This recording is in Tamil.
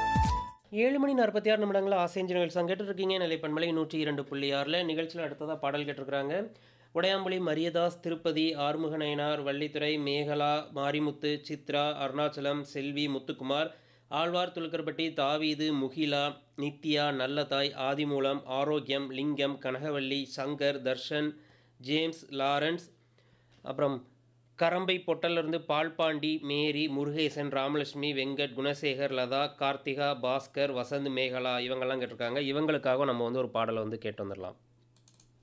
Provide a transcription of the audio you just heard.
ஏழு மணி நாற்பத்தி ஆறு நிமிடங்கள் ஆசைஞ்சு நிகழ்ச்சி கேட்டுருக்கீங்க நிலைப்பண்பலை நூற்றி இரண்டு புள்ளி ஆறில் நிகழ்ச்சியில் அடுத்ததாக பாடல் கேட்டிருக்கிறாங்க உடையாம்புலி மரியதாஸ் திருப்பதி ஆறுமுக நயனார் வள்ளித்துறை மேகலா மாரிமுத்து சித்ரா அருணாச்சலம் செல்வி முத்துக்குமார் ஆழ்வார் துலுக்கர்பட்டி தாவீது முகிலா நித்யா நல்லதாய் ஆதிமூலம் ஆரோக்கியம் லிங்கம் கனகவல்லி சங்கர் தர்ஷன் ஜேம்ஸ் லாரன்ஸ் அப்புறம் கரம்பை பொட்டலிருந்து பால்பாண்டி மேரி முருகேசன் ராமலட்சுமி வெங்கட் குணசேகர் லதா கார்த்திகா பாஸ்கர் வசந்த் மேகலா இவங்கெல்லாம் கேட்டிருக்காங்க இவங்களுக்காக நம்ம வந்து ஒரு பாடலை வந்து கேட்டு வந்துடலாம்